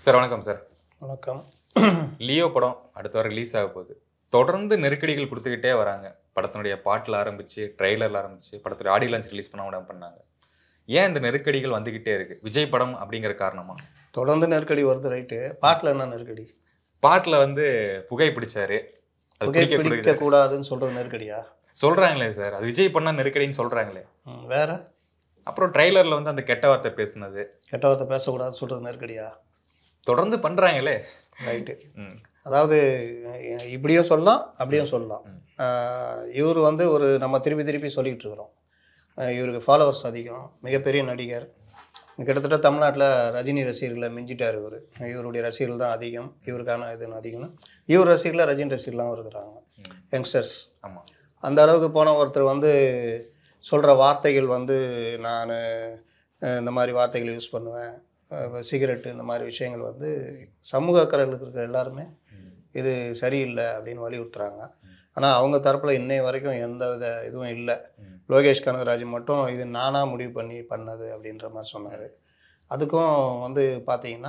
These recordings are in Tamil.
சார் வணக்கம் சார் வணக்கம் லியோ படம் அடுத்த வாரம் ரிலீஸ் ஆக போகுது தொடர்ந்து நெருக்கடிகள் கொடுத்துக்கிட்டே வராங்க படத்தினுடைய பாட்டில் ஆரம்பிச்சு ட்ரெய்லரில் ஆரம்பிச்சு படத்துடைய ஆடியோ லான்ச் ரிலீஸ் பண்ண விடாம பண்ணாங்க ஏன் இந்த நெருக்கடிகள் வந்துகிட்டே இருக்கு விஜய் படம் அப்படிங்கிற காரணமா தொடர்ந்து நெருக்கடி வருது ரைட்டு பாட்டில் என்ன நெருக்கடி பாட்டில் வந்து புகை பிடிச்சாரு அது புகை பிடிக்க பிடிக்க கொடுக்குது கூடாதுன்னு சொல்றது நெருக்கடியா சொல்றாங்களே சார் அது விஜய் பண்ணா நெருக்கடின்னு சொல்றாங்களே ம், வேற அப்புறம் ட்ரைலர்ல வந்து அந்த கெட்ட வார்த்தை பேசுனது கெட்ட வார்த்தை பேசக்கூடாதுன்னு சொல்றது நெருக்கடியா தொடர்ந்து பண்றாங்களே ரைட்டு ம், அதாவது அஹ், இப்படியும் சொல்லலாம் அப்படியும் சொல்லலாம் ம். ஆஹ், இவர் வந்து ஒரு நம்ம திருப்பி திருப்பி சொல்லிக்கிட்டு இருக்கிறோம் ஆஹ், இவருக்கு ஃபாலோவர்ஸ் அதிகம் மிகப்பெரிய நடிகர் கிட்டத்தட்ட தமிழ்நாட்டில் ரஜினி ரசிகர்களை மிஞ்சிட்டார் இவர் இவருடைய ரசிகர்கள் தான் அதிகம் இவருக்கான இது அதிகம்னு இவர் ரசிகர்ல ரஜினி ரசிகர்லாம் இருக்கிறாங்க ம். யங்ஸ்டர்ஸ் ஆமா அந்த அளவுக்கு போன ஒருத்தர் வந்து சொல்கிற வார்த்தைகள் வந்து நான் இந்த மாதிரி வார்த்தைகள் யூஸ் பண்ணுவேன் சிகரெட்டு இந்த மாதிரி விஷயங்கள் வந்து சமூக அக்கறைகளுக்கு இருக்கிற எல்லாருமே ம். இது சரியில்லை அப்படின்னு வலியுறுத்துறாங்க ஆனால் அவங்க தரப்பில் இன்னை வரைக்கும் எந்த வித இதுவும் இல்லை ம். லோகேஷ் கனகராஜ் மட்டும் இது நானாக முடிவு பண்ணி பண்ணது அப்படின்ற மாதிரி சொன்னார் அதுக்கும் வந்து பார்த்தீங்கன்னா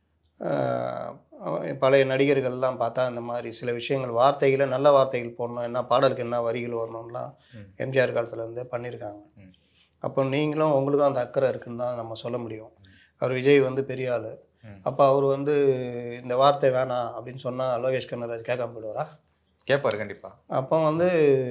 ஆஹ், பழைய நடிகர்கள்லாம் பார்த்தா இந்த மாதிரி சில விஷயங்கள் வார்த்தைகளை நல்ல வார்த்தைகள் போடணும் என்ன பாடலுக்கு என்ன வரிகள் வரணும்லாம் ம். எம்ஜிஆர் காலத்துல இருந்தே பண்ணியிருக்காங்க ம். அப்போ நீங்களும் உங்களுக்கும் அந்த அக்கறை இருக்குன்னு தான் நம்ம சொல்ல முடியும் அவர் விஜய் வந்து பெரிய ஆள் ம். அப்போ அவர் வந்து இந்த வார்த்தை வேணாம் அப்படின்னு சொன்னால் லோகேஷ் கனகராஜ் கேட்காம போயிடுவாரா கேட்பாரு கண்டிப்பா அப்போ வந்து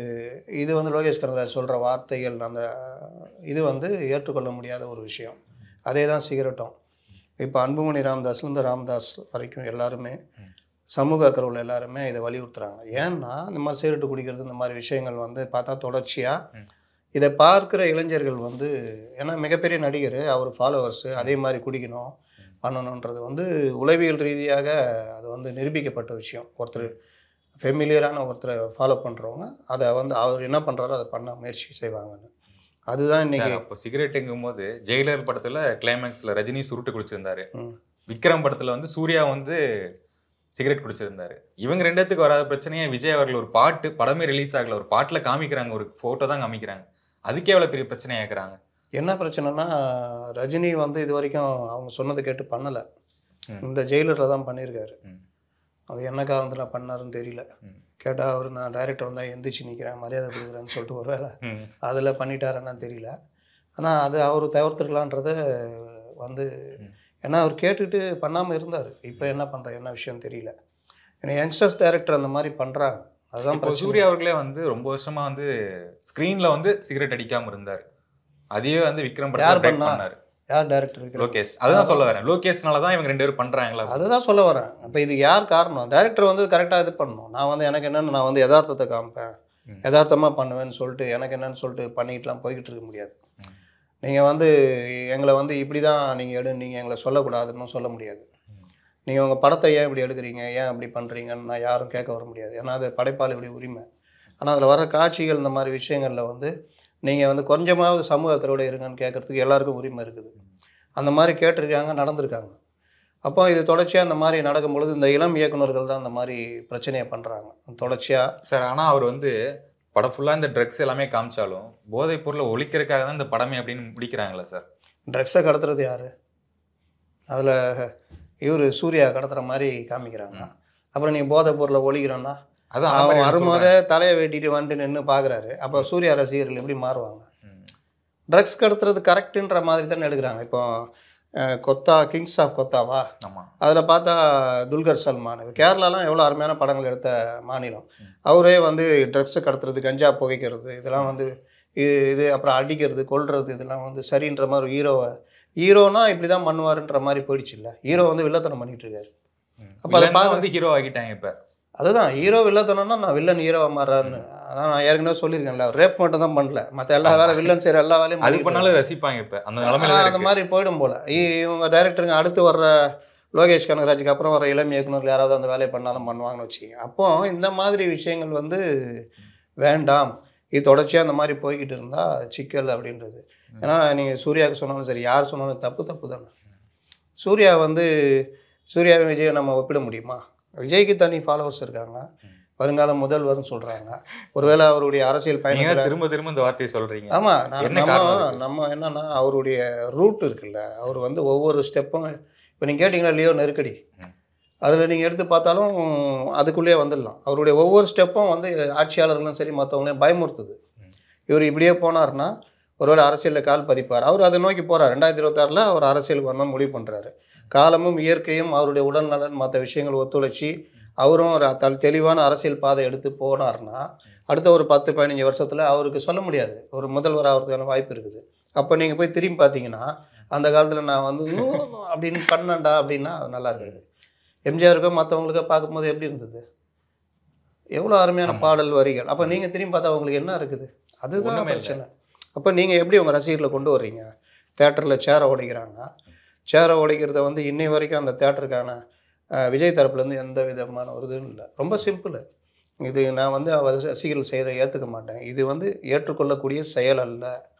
இது வந்து லோகேஷ் கனகராஜ் சொல்கிற வார்த்தைகள் அந்த இது வந்து ஏற்றுக்கொள்ள முடியாத ஒரு விஷயம் அதே தான் சிகரெட்டும் இப்போ அன்புமணி ராமதாஸ்லேருந்து ராமதாஸ் வரைக்கும் எல்லாருமே ம். சமூக அக்கறை உள்ள எல்லாருமே இதை வலியுறுத்துறாங்க ஏன்னா இந்த மாதிரி சிகரெட்டு குடிக்கிறது இந்த மாதிரி விஷயங்கள் வந்து பார்த்தா தொடர்ச்சியாக ம். இதை பார்க்குற இளைஞர்கள் வந்து ஏன்னா மிகப்பெரிய நடிகர் அவர் ஃபாலோவர்ஸு அதே மாதிரி குடிக்கணும் பண்ணணுன்றது வந்து உளவியல் ரீதியாக அது வந்து நிரூபிக்கப்பட்ட விஷயம் ஒருத்தர் ஃபெமிலியரான ஒருத்தரை ஃபாலோ பண்ணுறவங்க அதை வந்து அவர் என்ன பண்ணுறாரோ அதை பண்ண முயற்சி செய்வாங்கன்னு அதுதான் இன்னைக்கு சார் அப்போ சிகரெட்டுங்கும் போது ஜெயிலர் படத்துல கிளைமேக்ஸ்ல ரஜினி சுருட்டு குடிச்சிருந்தாரு ம். விக்ரம் படத்துல வந்து சூர்யா வந்து சிகரெட் குடிச்சிருந்தாரு இவங்க ரெண்டுத்துக்கு வராத பிரச்சனையே விஜய் அவர்கள் ஒரு பாட்டு படமே ரிலீஸ் ஆகல ஒரு பாட்டுல காமிக்கிறாங்க ஒரு போட்டோ தான் காமிக்கிறாங்க அதுக்கே எவ்வளவு பெரிய பிரச்சனையா இருக்கிறாங்க என்ன பிரச்சனைனா ரஜினி வந்து இது வரைக்கும் அவங்க சொன்னதை கேட்டு பண்ணலை ம். இந்த ஜெயிலரில் தான் பண்ணியிருக்காரு ம். அது என்ன காரணத்தில் பண்ணாருன்னு தெரியல ம். கேட்டால் அவர் நான் டைரக்டர் வந்தால் எந்திரிச்சு நிற்கிறேன் மரியாதை கொடுக்குறேன்னு சொல்லிட்டு ஒரு வேலை ம். அதில் பண்ணிட்டாருன்னா தெரியல ஆனால் அது அவர் தவிர்த்துருக்கலான்றத வந்து ம். ஏன்னா அவர் கேட்டுட்டு பண்ணாமல் இருந்தார் இப்போ என்ன பண்ணுற என்ன விஷயம் தெரியல ஏன்னா யங்ஸ்டர்ஸ் டைரக்டர் அந்த மாதிரி பண்ணுறாங்க அதுதான் இப்போ பிரச்சனை. சூர்யா அவர்களே வந்து ரொம்ப வருஷமா வந்து ஸ்கிரீன்ல வந்து சிகரெட் அடிக்காம இருந்தாரு அதையே வந்து விக்ரம் யார் படத்துல break பண்ணா? பண்ணாரு யார் டைரக்டர் இருக்கிறார் லோகேஷ் அதுதான் சொல்ல வரேன் லோகேஷ்னால தான் இவங்க ரெண்டு பேரும் பண்றாங்களா அதுதான் சொல்ல வரேன் அப்போ இது யார் காரணம் டைரக்டர் வந்து கரெக்டாக இது பண்ணணும் நான் வந்து எனக்கு என்னன்னு நான் வந்து யதார்த்தத்தை காமிப்பேன் ம். யதார்த்தமாக பண்ணுவேன்னு சொல்லிட்டு எனக்கு என்னன்னு சொல்லிட்டு பண்ணிக்கிட்டுலாம் போய்கிட்டு இருக்க முடியாது ம். நீங்கள் வந்து எங்களை வந்து இப்படி தான் நீங்கள் எடு நீங்கள் எங்களை சொல்லக்கூடாதுன்னு சொல்ல முடியாது ம். நீங்கள் உங்கள் படத்தை ஏன் இப்படி எடுக்கிறீங்க ஏன் அப்படி பண்ணுறீங்கன்னு நான் யாரும் கேட்க வர முடியாது ஏன்னா அது படைப்பாளியுடைய உரிமை ஆனால் அதில் வர காட்சிகள் இந்த மாதிரி விஷயங்களில் வந்து நீங்கள் வந்து கொஞ்சமாவது சமூக அக்கறையோட இருங்கன்னு கேட்கறதுக்கு எல்லாருக்கும் உரிமை இருக்குது அந்த மாதிரி கேட்டிருக்காங்க நடந்திருக்காங்க அப்போ இது தொடர்ச்சியாக இந்த மாதிரி நடக்கும் பொழுது இந்த இளம் இயக்குனர்கள் தான் இந்த மாதிரி பிரச்சனையை பண்ணுறாங்க தொடர்ச்சியாக சார் ஆனா அவர் வந்து படம் ஃபுல்லா இந்த ட்ரக்ஸ் எல்லாமே காமிச்சாலும் போதைப் பொருளை ஒழிக்கிறதுக்காக தான் இந்த படமே அப்படின்னு முடிக்கிறாங்களா சார் ட்ரக்ஸை கடத்துறது யார் அதில் இவர் சூர்யா கடத்துற மாதிரி காமிக்கிறாங்க ம். அப்புறம் நீ போதைப் பொருளை ஒழிக்கிறோன்னா அதான் அவன் ஆமாம் வரும்போதே தலையை வெட்டிட்டு வந்து நின்று பார்க்குறாரு அப்போ சூர்யா ரசிகர்கள் எப்படி மாறுவாங்க ம். ட்ரக்ஸ் கடத்துறது கரெக்டுன்ற மாதிரி தானே எடுக்கிறாங்க இப்போ அஹ், கொத்தா கிங்ஸ் ஆஃப் கொத்தாவா ஆமா அதில் பார்த்தா துல்கர் சல்மான் இது கேரளாலாம் எவ்வளோ அருமையான படங்கள் எடுத்த மாநிலம் ம். அவரே வந்து ட்ரக்ஸை கடத்துறது கஞ்சா புகைக்கிறது இதெல்லாம் வந்து இது இது அப்புறம் அடிக்கிறது கொல்றது இதெல்லாம் வந்து சரின்ற மாதிரி ஹீரோவை ஹீரோனா இப்படி தான் பண்ணுவாருன்ற மாதிரி போயிடுச்சு இல்லை ஹீரோ வந்து வில்லத்தனம் பண்ணிட்டு இருக்காரு ம். அப்ப அதை வில்லன் தான் பா- வந்து ஹீரோ ஆகிட்டாங்க இப்ப அதுதான் ஹீரோ வில்லத்தனம்னா நான் வில்லன் ஹீரோவா மாறாருன்னு அதான் நான் ஏற்கனவே சொல்லியிருக்கேன்ல ரேப் மட்டும் தான் பண்ணல மற்ற எல்லா வேலை வில்லன் செய்கிற எல்லா வேலையும் அது பண்ணிட்டு பண்ணாலும் ரசிப்பாங்க இப்ப அந்த நிலைமையில ஆ, தான் அந்த இருக்கு மாதிரி போயிடும் போல இ- இவங்க டைரக்டருங்க அடுத்து வர்ற லோகேஷ் கனகராஜுக்கு அப்புறம் வர இளம் இயக்குனர் யாராவது அந்த வேலையை பண்ணாலும் பண்ணுவாங்கன்னு வச்சுக்கோங்க அப்போ இந்த மாதிரி விஷயங்கள் வந்து வேண்டாம் இது தொடர்ச்சியாக அந்த மாதிரி போய்கிட்டு இருந்தால் சிக்கல் அப்படின்றது ஏன்னா நீங்கள் சூர்யாவுக்கு சொன்னாலும் சரி யார் சொன்னாலும் தப்பு தப்பு தானே சூர்யா வந்து சூர்யாவும் விஜயை நம்ம ஒப்பிட முடியுமா விஜய்க்கு தனி ஃபாலோவர்ஸ் இருக்காங்க வருங்கால முதல்வர்னு சொல்கிறாங்க ஒருவேளை அவருடைய அரசியல் நீங்க பயணத்தில் தான் திரும்ப திரும்ப இந்த வார்த்தையை சொல்றீங்க ஆமாம் என்ன நம்ம காரணம் அதுக்கு? நம்ம என்னன்னா அவருடைய ரூட் இருக்குல்ல அவர் வந்து ஒவ்வொரு ஸ்டெப்பும் இப்போ நீங்கள் கேட்டிங்களா லியோ நெருக்கடி ம். அதில் நீங்கள் எடுத்து பார்த்தாலும் அதுக்குள்ளேயே வந்துடலாம் அவருடைய ஒவ்வொரு ஸ்டெப்பும் வந்து ஆட்சியாளர்களும் சரி மற்றவங்களையும் பயமுறுத்துது ம். இவர் இப்படியே போனார்னா ஒருவேளை அரசியலில் கால் பதிப்பார் அவர் அதை நோக்கி போகிறார் ரெண்டாயிரத்தி இருபத்தாறில் அவர் அரசியலுக்கு வரணும்னு முடிவு பண்ணுறாரு காலமும் இயற்கையும் அவருடைய உடல்நலன் மற்ற விஷயங்கள் ஒத்துழைச்சி அவரும் ஒரு த- தெளிவான அரசியல் பாதை எடுத்து போனார்னா அடுத்த ஒரு பத்து பதினஞ்சு வருஷத்தில் அவருக்கு சொல்ல முடியாது ஒரு முதல்வர் ஆகிறதுக்கான வாய்ப்பு இருக்குது அப்போ நீங்கள் போய் திரும்பி பார்த்தீங்கன்னா அந்த காலத்தில் நான் வந்து "ஊ" அப்படின்னு பண்ணேன்டா அப்படின்னா அது நல்லா இருக்காது எம்ஜிஆருக்கோ மற்றவங்களுக்கோ பார்க்கும்போது எப்படி இருந்தது எவ்வளோ அருமையான ஆமா. பாடல் வரிகள் அப்போ நீங்கள் திரும்பி பார்த்தா உங்களுக்கு என்ன இருக்குது அதுதான் ஒண்ணுமே இல்ல. பிரச்சனை அப்போ நீங்கள் எப்படி உங்கள் ரசிகர்களை கொண்டு வர்றீங்க தேட்டரில் சேரை உடைக்கிறாங்க சேரை உடைக்கிறத வந்து இன்னை வரைக்கும் அந்த தேட்டருக்கான அஹ், விஜய் தரப்புலேருந்து எந்த விதமான ஒரு இதுவும் இல்லை ரொம்ப சிம்பிள் இது நான் வந்து அவர் ரசிகர்கள் செய்கிற ஏற்றுக்க மாட்டேன் இது வந்து ஏற்றுக்கொள்ளக்கூடிய செயல் அல்ல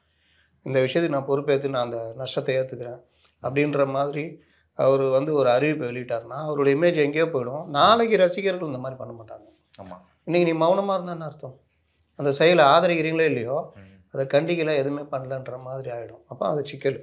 இந்த விஷயத்துக்கு நான் பொறுப்பேற்று நான் அந்த நஷ்டத்தை ஏற்றுக்கிறேன் அப்படின்ற மாதிரி அவர் வந்து ஒரு அறிவிப்பை வெளியிட்டார்னா அவருடைய இமேஜ் எங்கேயோ போயிடும் நாளைக்கு ரசிகர்கள் இந்த மாதிரி பண்ண மாட்டாங்க ஆமா இன்னைக்கு நீ மௌனமாக இருந்தா என்ன அர்த்தம் அந்த செயலை ஆதரிக்கிறீங்களோ இல்லையோ ம். அதை கண்டிக்கல எதுவுமே பண்ணலன்ற மாதிரி ஆகிடும் அப்போ அது சிக்கல்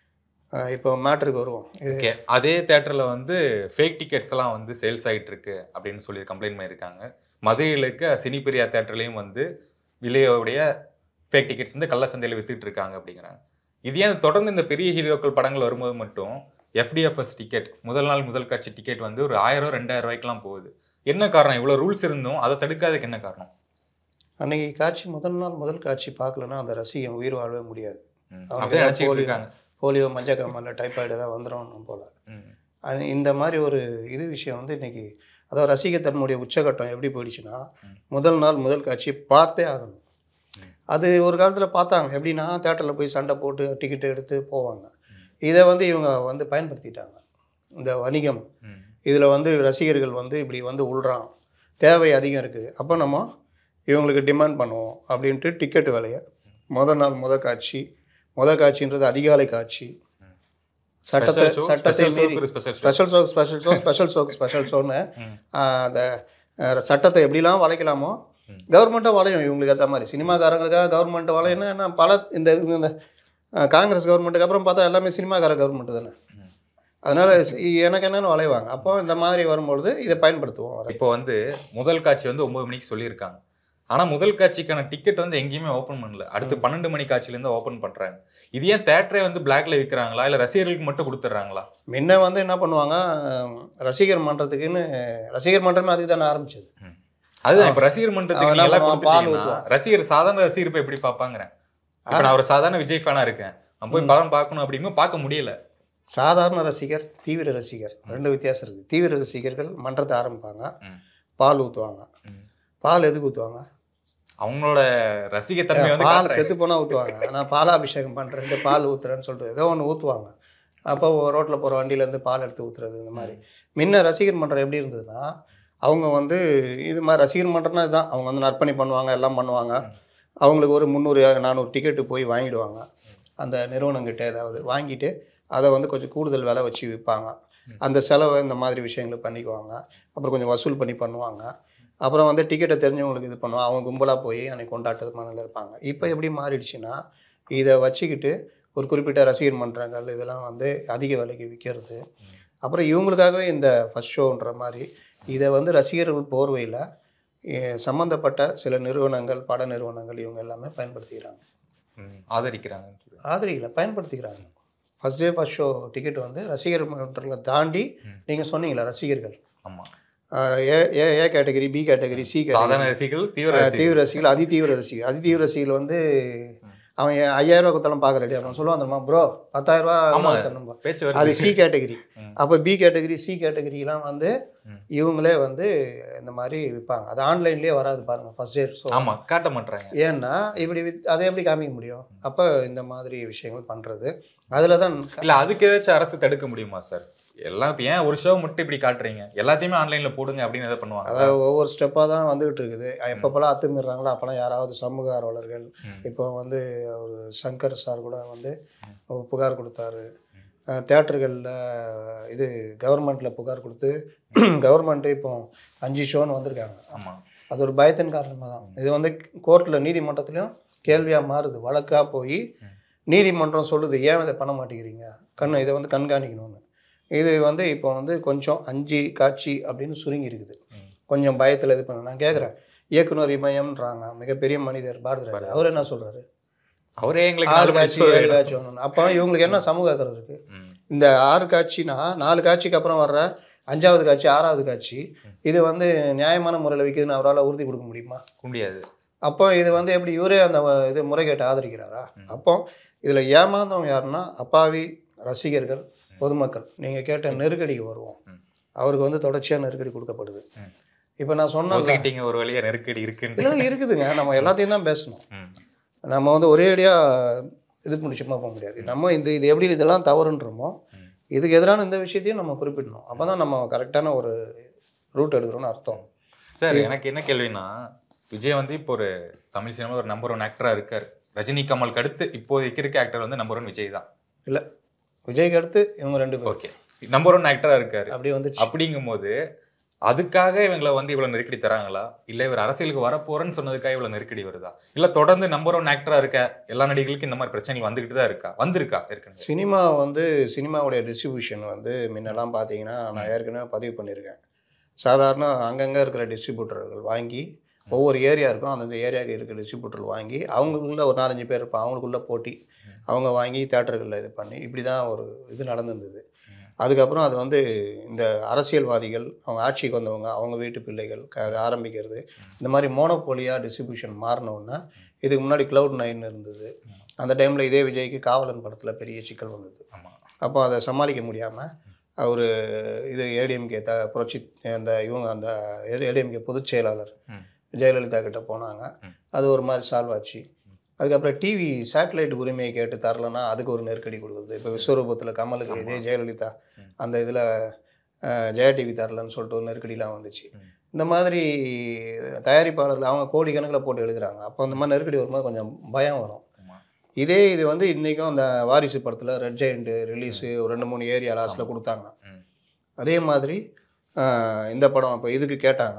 அஹ் இப்போ மேட்ருக்கு வருவோம் இது ஓகே அதே தேட்டர்ல வந்து ஃபேக் டிக்கெட்ஸ் எல்லாம் வந்து சேல்ஸ் ஆயிட்டு இருக்கு அப்படின்னு சொல்லி கம்ப்ளைண்ட் பண்ணியிருக்காங்க மதுரையில் இருக்க சினிபிரியா தேட்டர்லையும் வந்து விலையோடைய ஃபேக் டிக்கெட்ஸ் வந்து கள்ள சந்தையில் வித்துட்டு இருக்காங்க அப்படிங்கிறாங்க இது ஏன் தொடர்ந்து இந்த பெரிய ஹீரோக்கள் படங்கள் வரும்போது மட்டும் எஃப்டிஎஃப்எஸ் டிக்கெட் முதல் நாள் முதல் காட்சி டிக்கெட் வந்து ஒரு ஆயிரம் ரெண்டாயிரம் ரூபாய்க்குலாம் போகுது என்ன காரணம் இவ்வளோ ரூல்ஸ் இருந்தும் அதை தடுக்காததுக்கு என்ன காரணம் அன்னைக்கு காட்சி முதல் நாள் முதல் காட்சி பார்க்கலன்னா அந்த ரசிகன் உயிர் வாழவே முடியாது ம். அவங்க அப்படியே ஏதாவது நினைச்சிட்டு போலி- இருக்காங்க போலியோ மஞ்சள் காமால டைப்பாய்டு ஏதாவது வந்துடும் போல ம். அது இந்த மாதிரி ஒரு இது விஷயம் வந்து இன்னைக்கு அதாவது ரசிகத்தன்மையுடைய உச்சகட்டம் எப்படி போயிடுச்சுன்னா ம். முதல் நாள் முதல் காட்சி பார்த்தே ஆகணும் ம். அது ஒரு காலத்தில் பார்த்தாங்க எப்படின்னா தேட்டரில் போய் சண்டை போட்டு டிக்கெட் எடுத்து போவாங்க இதை வந்து இவங்க வந்து பயன்படுத்திட்டாங்க இந்த வணிகம் ம். இதில் வந்து ரசிகர்கள் வந்து இப்படி வந்து உள்றான் தேவை அதிகம் இருக்குது அப்போ நம்ம இவங்களுக்கு டிமாண்ட் பண்ணுவோம் அப்படின்ட்டு டிக்கெட் விலையை முதல் நாள் முத காட்சி முத காட்சின்றது அதிகாலை காட்சி சட்டத்தை Special show, சட்டத்தை special show மீறி க்கு ஒரு special show. Special show special show special show special ஷோன்னு ம். அந்த அஹ், சட்டத்தை எப்படிலாம் வளைக்கலாமோ ம். கவர்மெண்ட்டும் வளையும் இவங்களுக்கு ஏற்ற மாதிரி சினிமாக்காரங்களுக்காக கவர்மெண்ட் வளையணும் ஏன்னா பல இந்த இந்த அஹ், காங்கிரஸ் கவர்மெண்ட்டுக்கு அப்புறம் பார்த்தா எல்லாமே சினிமாக்கார கவர்மெண்ட் தானே ம். அதனால சி- எனக்கு என்னன்னு வளைவாங்க அப்போ இந்த மாதிரி வரும்பொழுது இதை பயன்படுத்துவோம் வர இப்போ வந்து முதல் காட்சி வந்து ஒன்பது மணிக்கு சொல்லியிருக்காங்க ஆனா முதல் காட்சிக்கான டிக்கெட் வந்து எங்கேயுமே ஓப்பன் பண்ணல அடுத்து பன்னெண்டு மணி காட்சியிலேருந்து ஓப்பன் பண்றாங்க இது ஏன் தேட்டரே வந்து பிளாக்ல விற்கிறாங்களா இல்ல ரசிகர்களுக்கு மட்டும் கொடுத்துட்றாங்களா முன்ன வந்து என்ன பண்ணுவாங்க அஹ், ரசிகர் மன்றத்துக்குன்னு ரசிகர் மன்றமே அதுக்கு தானே ஆரம்பிச்சது அதுதான் இப்ப ரசிகர் மன்றத்துக்கு அவன் நீங்க என்ன எல்லாம் பண்ணுவான்? பால் கொடுத்துட்டீங்கன்னா ரசிகர் சாதாரண ரசிகர் இப்ப எப்படி பார்ப்பாங்கிறேன் இப்ப நான் ஒரு சாதாரண விஜய் ஃபேனா இருக்கேன் நான் போய் படம் பார்க்கணும் அப்படின்னு பார்க்க முடியல சாதாரண ரசிகர் தீவிர ரசிகர் ரெண்டு வித்தியாசம் இருக்குது தீவிர ரசிகர்கள் மன்றத்தை ஆரம்பிப்பாங்க ம். பால் ஊற்றுவாங்க ம். பால் எதுக்கு ஊற்றுவாங்க அவங்களோட ரசிகத்தன்மை வந்து பால் காட்டுறாங்க. செத்து போனால் ஊற்றுவாங்க நான் பாலாபிஷேகம் பண்ணுறேன் பால் ஊற்றுறேன்னு சொல்லிட்டு ஏதோ ஒன்று ஊற்றுவாங்க அப்போ ரோட்டில் போகிற வண்டியிலேருந்து பால் எடுத்து ஊற்றுறது இந்த மாதிரி முன்ன ரசிகர் மன்றம் எப்படி இருந்ததுன்னா அவங்க வந்து இது மாதிரி ரசிகர் மன்றம்னா இதுதான் அவங்க வந்து நற்பணி பண்ணுவாங்க எல்லாம் பண்ணுவாங்க அவங்களுக்கு ஒரு முந்நூறு நானூறு டிக்கெட்டு போய் வாங்கிடுவாங்க அந்த நிறுவனங்கிட்ட ஏதாவது வாங்கிட்டு அதை வந்து கொஞ்சம் கூடுதல் விலை வச்சு விற்பாங்க அந்த செலவை இந்த மாதிரி விஷயங்களை பண்ணிக்குவாங்க அப்புறம் கொஞ்சம் வசூல் பண்ணி பண்ணுவாங்க அப்புறம் வந்து டிக்கெட்டை தெரிஞ்சவங்களுக்கு இது பண்ணுவாங்க அவங்க கும்பலாக போய் அன்னைக்கு கொண்டாட்டது மனதில் இருப்பாங்க இப்போ எப்படி மாறிடுச்சுன்னா இதை வச்சுக்கிட்டு ஒரு குறிப்பிட்ட ரசிகர் மன்றங்கள் இதெல்லாம் வந்து அதிக விலைக்கு விற்கிறது அப்புறம் இவங்களுக்காகவே இந்த ஃபஸ்ட் ஷோன்ற மாதிரி இதை வந்து ரசிகர்கள் போர்வையில் சம்மந்தப்பட்ட சில நிறுவனங்கள் பட நிறுவனங்கள் இவங்க எல்லாமே பயன்படுத்திக்கிறாங்க ம், ஆதரிக்கிறாங்க ஆதரிக்கல பயன்படுத்திக்கிறாங்க first day first show ticket வந்து ரசிகர் மன்றங்களை தாண்டி ம். நீங்கள் சொன்னீங்களா ரசிகர்கள் ஆமா ஆஹ் A A A category B category C சாதாரண கேட்டகரி ரசிகர்கள் தீவிர ஆஹ் ரசிகர்கள் தீவிர ரசிகர்கள் அதி தீவிர ரசிகர் அதி தீவிர ரசிகர்கள் வந்து அவன் ஏன் ஐயாயிரம் ரூபா கொடுத்தாலும் பார்க்க ரெடி அவன் சொல்லுவான் தெரியுமா ப்ரோ பத்தாயிரம் ஆமா. ரூபா தரணும்பா பேச்சு அது வருது சி கேட்டகரி ம். அப்போ பி கேட்டகரி சி கேட்டகரிலாம் வந்து ம். இவங்களே வந்து இந்த மாதிரி விற்பாங்க அது ஆன்லைன்லேயே வராது பாருங்க ஃபர்ஸ்ட் டே ஷோ ஆமா காட்ட மாட்டாங்க ஏன்னா இப்படி வித்- அதை எப்படி காமிக்க முடியும் அப்போ இந்த மாதிரி விஷயங்கள் பண்ணுறது அதில் தான் இல்ல அதுக்கு ஏதாச்சும் அரசு தடுக்க முடியுமா சார் எல்லாம் இப்ப ஏன் ஒரு ஷோ மட்டும் இப்படி காட்டுறீங்க எல்லாத்தையுமே ஆன்லைன்ல போடுங்க அப்படின்னு எதை பண்ணுவாங்க அதாவது ஒவ்வொரு ஸ்டெப்பாக தான் வந்துகிட்டு இருக்குது எப்பப்பெல்லாம் அத்துமீறாங்களோ அப்போல்லாம் யாராவது சமூக ஆர்வலர்கள் ம். இப்போ வந்து ஒரு சங்கர் சார் கூட வந்து ஒரு புகார் கொடுத்தாரு தேட்டர்களில் இது கவர்மெண்ட்டில் புகார் கொடுத்து கவர்மெண்ட்டு இப்போ அஞ்சு ஷோன்னு வந்திருக்காங்க ஆமா அது ஒரு பயத்தின் காரணமாக தான் இது வந்து கோர்ட்டில் நீதிமன்றத்துலையும் கேள்வியாக மாறுது வழக்காக போய் ம். நீதிமன்றம் சொல்லுது ஏன் இதை பண்ண மாட்டேங்கிறீங்க கண் இதை வந்து கண்காணிக்கணும்னு இது வந்து இப்போ வந்து கொஞ்சம் அஞ்சு காட்சி அப்படின்னு சுருங்கி இருக்குது ம். கொஞ்சம் பயத்தில் இது பண்ண நான் கேட்குறேன் இயக்குனர் இமயம்ன்றாங்க மிகப்பெரிய மனிதர் பாரதிராஜா அவர் என்ன சொல்றாரு அவரே எங்களுக்கு ஆறு நாலு மணி காட்சி show ஏழு வேணும். காட்சி ஒன்று அப்போ இவங்களுக்கு என்ன சமூக அக்கறை இருக்கு ம். இந்த ஆறு காட்சினா நாலு காட்சிக்கு அப்புறம் வர்ற அஞ்சாவது காட்சி ஆறாவது காட்சி இது வந்து நியாயமான முறையில் விற்குதுன்னு அவரால் உறுதி கொடுக்க முடியுமா முடியாது அப்போ இது வந்து எப்படி இவரே அந்த வ- இது முறைகேட்டை ஆதரிக்கிறாரா ம். அப்போ இதில் ஏமாந்தவங்க யாருன்னா அப்பாவி ரசிகர்கள் பொதுமக்கள் நீங்கள் கேட்ட நெருக்கடிக்கு வருவோம் ம். அவருக்கு வந்து தொடர்ச்சியாக நெருக்கடி கொடுக்கப்படுது ம். இப்போ நான் சொன்னேன் ஒத்துக்கிட்டீங்க ஒரு வழியா நெருக்கடி இருக்குன்னு இல்லை இருக்குதுங்க நம்ம எல்லாத்தையும் தான் பேசணும் ம். நம்ம வந்து ஒரே அடியாக இது முடிச்சுமா போக முடியாது நம்ம இந்த இது எப்படி இதெல்லாம் தவறுன்றோமோ ம். இதுக்கு எதிரான இந்த விஷயத்தையும் நம்ம குறிப்பிடணும் அப்போ தான் நம்ம கரெக்டான ஒரு ரூட் எடுக்கிறோம்னு அர்த்தம் சார் எனக்கு என்ன கேள்வினா விஜய் வந்து இப்போ ஒரு தமிழ் சினிமா ஒரு நம்பர் ஒன் ஆக்டரா இருக்காரு ரஜினி கமலுக்கு அடுத்து இப்போதைக்கு இருக்க ஆக்டர் வந்து நம்பர் ஒன் விஜய் தான் இல்லை விஜய்க்கு அடுத்து இவங்க ரெண்டு பேர் ஓகே நம்பர் ஒன் ஆக்டரா இருக்காரு அப்படி வந்து அப்படிங்கும்போது அதுக்காக இவங்களை வந்து இவ்வளவு நெருக்கடி தராங்களா இல்ல இவர் அரசியலுக்கு வரப்போறேன்னு சொன்னதுக்காக இவ்வளவு நெருக்கடி வருதா இல்ல தொடர்ந்து நம்பர் ஒன் ஆக்டரா இருக்க எல்லா நடிகளுக்கும் இந்த மாதிரி பிரச்சனைகள் வந்துகிட்டு தான் இருக்கா வந்திருக்கா ஏற்கனவே சினிமா வந்து சினிமாவுடைய டிஸ்ட்ரிபியூஷன் வந்து முன்னெல்லாம் பார்த்தீங்கன்னா நான் ஏற்கனவே பதிவு பண்ணியிருக்கேன் சாதாரண அங்கங்கே இருக்கிற டிஸ்ட்ரிபியூட்டர்கள் வாங்கி ஒவ்வொரு ஏரியா இருக்கும் அந்தந்த ஏரியாவுக்கு இருக்கிற டிஸ்ட்ரிபியூட்டர் வாங்கி அவங்களுக்குள்ள ஒரு நாலஞ்சு பேர் இருப்பான் அவங்களுக்குள்ள போட்டி அவங்க வாங்கி தேட்டர்களில் இது பண்ணி இப்படி தான் ஒரு இது நடந்திருந்தது அதுக்கப்புறம் அது வந்து இந்த அரசியல்வாதிகள் அவங்க ஆட்சிக்கு வந்தவங்க அவங்க வீட்டு பிள்ளைகள் க அது ஆரம்பிக்கிறது இந்த மாதிரி மோனோபோலியாக டிஸ்ட்ரிபியூஷன் மாறினோன்னா இதுக்கு முன்னாடி க்ளவுட் நைன் இருந்தது அந்த டைமில் இதே விஜய்க்கு காவலன் படத்தில் பெரிய சிக்கல் வந்தது ஆமா அப்போ அதை சமாளிக்க முடியாமல் அவர் இது ஏடிஎம்கே த புரட்சி அந்த இவங்க அந்த ஏடிஎம்கே பொதுச் செயலாளர் ம். ஜெயலலிதா கிட்ட போனாங்க ம். அது ஒரு மாதிரி சால்வ் ஆச்சு அதுக்கப்புறம் டிவி சேட்டலைட் உரிமையை கேட்டு தரலன்னா அதுக்கு ஒரு நெருக்கடி கொடுக்குறது இப்போ விஸ்வரூபத்தில் கமலுக்கு இதே ஜெயலலிதா ம். அந்த இதில் ஜெயா டிவி தரலன்னு சொல்லிட்டு ஒரு நெருக்கடிலாம் வந்துச்சு ம். இந்த மாதிரி தயாரிப்பாளர்கள் அவங்க கோடிக்கணக்கில் போட்டு எழுதுறாங்க அப்போ அந்த மாதிரி நெருக்கடி வரும்போது கொஞ்சம் பயம் வரும் ஆமா இதே இது வந்து இன்றைக்கும் அந்த வாரிசு படத்தில் ரெட் ஜெயண்ட் ரிலீஸு ஒரு ரெண்டு மூணு ஏரியா லாஸ்ட்டில் கொடுத்தாங்க ம். அதே மாதிரி ஆஹ், இந்த படம் இப்போ இதுக்கு கேட்டாங்க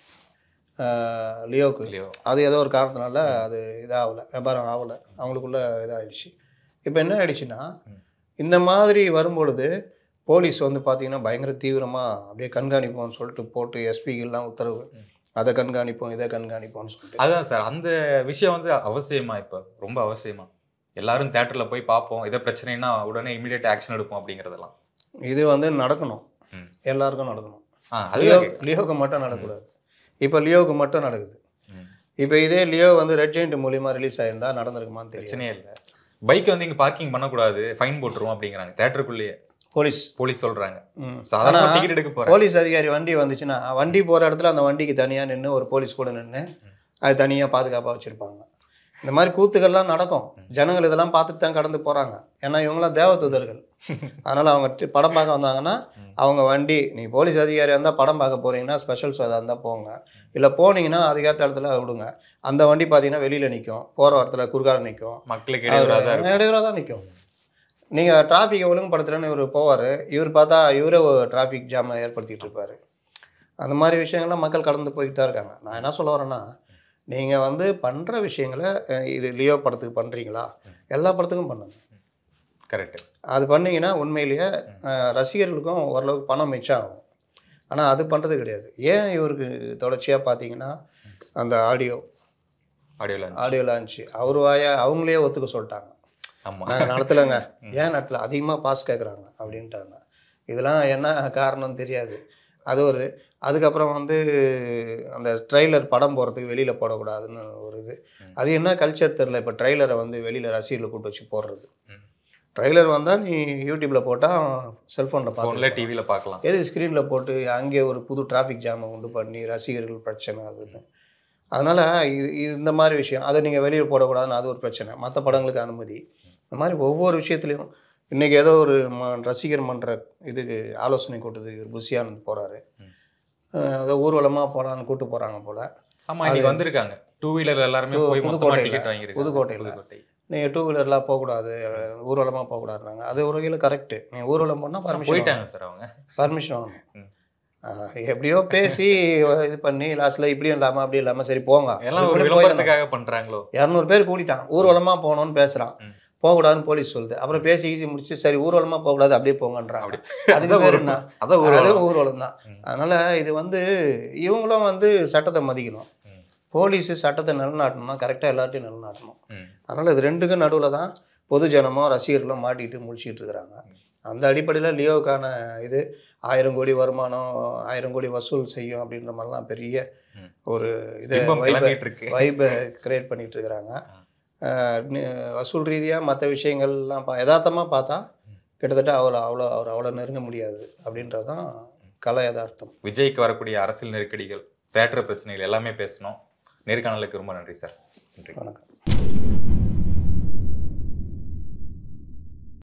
ஆஹ், லியோக்கு இல்லையோ அது ஏதோ ஒரு காரணத்தினால அது இதாகல வியாபாரம் ஆகலை அவங்களுக்குள்ள இதாகிடுச்சு இப்போ என்ன ஆயிடுச்சுன்னா ம். இந்த மாதிரி வரும்பொழுது போலீஸ் வந்து பார்த்தீங்கன்னா பயங்கர தீவிரமாக அப்படியே கண்காணிப்போம்னு சொல்லிட்டு போட்டு எஸ்பிகள்லாம் உத்தரவு ம். அதை கண்காணிப்போம் இதை கண்காணிப்போம்னு சொல்லிட்டு அதான் சார் அந்த விஷயம் வந்து அவசியமா இப்ப ரொம்ப அவசியமா எல்லாரும் தேட்டர்ல போய் பார்ப்போம் இதை பிரச்சனைனா உடனே இமிடியேட் ஆக்ஷன் எடுப்போம் அப்படிங்கறதெல்லாம் இது வந்து நடக்கணும் ம். எல்லாருக்கும் நடக்கணும் ஆ லியோ அதுதான் லியோவுக்கு மட்டும் நடக்கக்கூடாது இப்போ லியோவுக்கு மட்டும் நடக்குது ம். இப்போ இதே லியோ வந்து ரெட் ஜெயிண்ட் மூலியமா ரிலீஸ் ஆயிருந்தா நடந்திருக்குமான்னு தெரியும் பிரச்சனையே இல்ல பைக் வந்து இங்க பார்க்கிங் பண்ணக்கூடாது ஃபைன் போட்டுருவோம் அப்படிங்கிறாங்க தேட்டருக்குள்ளேயே போலீஸ் போலீஸ் சொல்றாங்க ம். சாதாரண ஆனா, டிக்கெட் எடுக்க போறேன் போலீஸ் அதிகாரி வண்டி வந்துச்சுன்னா வண்டி போகிற இடத்துல அந்த வண்டிக்கு தனியாக நின்று ஒரு போலீஸ் கூட நின்று அது தனியாக பாதுகாப்பாக வச்சுருப்பாங்க இந்த மாதிரி கூத்துக்கள்லாம் நடக்கும் ஜனங்கள் இதெல்லாம் பார்த்துட்டு தான் கடந்து போகிறாங்க ஏன்னா இவங்களாம் தேவதூதர்கள் அதனால் அவங்க டி- படம் பார்க்க வந்தாங்கன்னா ம். அவங்க வண்டி நீ போலீஸ் அதிகாரியாக இருந்தால் படம் பார்க்க போகிறீங்கன்னா ஸ்பெஷல் ஷோ இருந்தால் போங்க இல்லை போனீங்கன்னா அதுக்கேற்ற இடத்துல விடுங்க அந்த வண்டி பார்த்தீங்கன்னா வெளியில் நிற்கும் போகிற இடத்துல குறுக்கால நிற்கும் மக்களுக்கு இடையூறாக தான் இருக்கும் இடையூறாக தான் நிற்கும் நீங்கள் டிராஃபிக்கை ஒழுங்குபடுத்துறேன்னு இவர் போவார் இவர் பார்த்தா இவரே ஒரு டிராஃபிக் ஜாமை ஏற்படுத்திட்டு இருப்பார் அந்த மாதிரி விஷயங்கள்லாம் மக்கள் கடந்து போய்கிட்டு தான் இருக்காங்க நான் என்ன சொல்ல வரேன்னா நீங்கள் வந்து பண்ணுற விஷயங்களை அஹ், இது லியோ படத்துக்கு பண்ணுறீங்களா எல்லா படத்துக்கும் பண்ணுங்க கரெக்ட் அது பண்ணீங்கன்னா உண்மையிலேயே அஹ், ரசிகர்களுக்கும் ஓரளவுக்கு பணம் மிச்சம் ஆகும் ஆனால் அது பண்ணுறது கிடையாது ஏன் இவருக்கு தொடர்ச்சியாக பார்த்தீங்கன்னா அந்த ஆடியோ ஆடியோல ஆடியோ லான்ச்சு அவர் வாயா அவங்களே ஒத்துக்க சொல்லிட்டாங்க ஆமா நாங்கள் நடத்தலைங்க ஏன் நடத்தல அதிகமாக பாஸ் கேட்குறாங்க அப்படின்ட்டாங்க இதெல்லாம் என்ன காரணம் தெரியாது அது ஒரு அதுக்கப்புறம் வந்து அந்த ட்ரைலர் படம் போகிறதுக்கு வெளியில் போடக்கூடாதுன்னு ஒரு இது ம். அது என்ன கல்ச்சர் தெரில இப்போ ட்ரைலரை வந்து வெளியில் ரசிகர்களை கூட்டு வச்சு போடுறது ம். ட்ரைலர் வந்தால் நீ யூடியூப்பில் போட்டால் செல்ஃபோனில் ஃபோன்ல பார்த்து டிவில பார்க்கலாம் எது ஸ்க்ரீனில் போட்டு அங்கே ஒரு புது டிராஃபிக் ஜாமை உண்டு பண்ணி ரசிகர்கள் பிரச்சனை அதுன்னு அதனால் இது இது இந்த மாதிரி விஷயம் அதை நீங்கள் வெளியே போடக்கூடாதுன்னு அது ஒரு பிரச்சனை மற்ற படங்களுக்கு அனுமதி இந்த மாதிரி ஒவ்வொரு விஷயத்துலையும் இன்றைக்கி ஏதோ ஒரு ம ரசிகர் மன்ற இதுக்கு ஆலோசனை கூட்டத்துக்கு ஒரு புஷியானந்த் போகிறாரு ம். ஏதோ ஊர்வலமாக போகலான்னு கூட்டு போகிறாங்க போல் ஆமா இன்னைக்கு வந்திருக்காங்க டூ வீலர் எல்லாருமே புது- போய் மொத்தமா புதுக்கோட்டையில. டிக்கெட் வாங்கிருக்காங்க புதுக்கோட்டையில. புதுக்கோட்டை நீங்கள் டூ வீலர்லாம் போகக்கூடாது ஊர்வலமாக போகக்கூடாதுனாங்க அது ஒரு வகையில் கரெக்டு நீங்கள் ஊர்வலம் போனால் பர்மிஷன் போயிட்டாங்க சார் அவங்க பர்மிஷன் வாங்கணும் ம். ஆஹ் எப்படியோ பேசி இது பண்ணி லாஸ்ட்டில் இப்படியும் இல்லாமல் அப்படி இல்லாமல் சரி போங்க எல்லாம் ஒரு இப்படி போயிடணும். விளம்பரத்துக்காக பண்றாங்களோ இரநூறு பேர் கூட்டிட்டான் ஊர்வலமாக போகணும்னு பேசுகிறான் ம். போகக்கூடாதுன்னு போலீஸ் சொல்லுது அப்புறம் பேசி ஈசி முடிச்சு சரி ஊர்வலமாக போகக்கூடாது அப்படியே போங்கன்றாங்க அதுக்கு அதான் பேர் ஒரு- என்ன அதான் ஒரு அது ஊர்வலம் தான் ம். அதனால இது வந்து இவங்களும் வந்து சட்டத்தை மதிக்கணும் ம். போலீஸ் சட்டத்தை நிலநாட்டணும்னா கரெக்டாக எல்லாத்தையும் நிலநாட்டணும் ம். அதனால இது ரெண்டுக்கும் நடுவில் தான் பொதுஜனமோ ரசிகர்களோ மாட்டிக்கிட்டு முழிச்சிட்டு இருக்கிறாங்க அந்த அடிப்படையில் லியோவுக்கான இது ஆயிரம் கோடி வருமானம் ஆயிரம் கோடி வசூல் செய்யும் அப்படின்ற மாதிரிலாம் பெரிய ம். ஒரு இது பிம்பம் வைபை கிளம்பிட்டு இருக்கு வைபை கிரியேட் பண்ணிட்டு இருக்கிறாங்க அஹ் நி- வசூல் ரீதியாக மற்ற விஷயங்கள்லாம் பா யதார்த்தமாக பார்த்தா கிட்டத்தட்ட அவ்வளோ அவ்வளோ அவர் அவ்வளோ நெருங்க முடியாது அப்படின்றது தான் கலை யதார்த்தம் விஜய்க்கு வரக்கூடிய அரசியல் நெருக்கடிகள் தேட்டர் பிரச்சனைகள் எல்லாமே பேசணும் நேர்காணலுக்கு ரொம்ப நன்றி சார் நன்றி வணக்கம்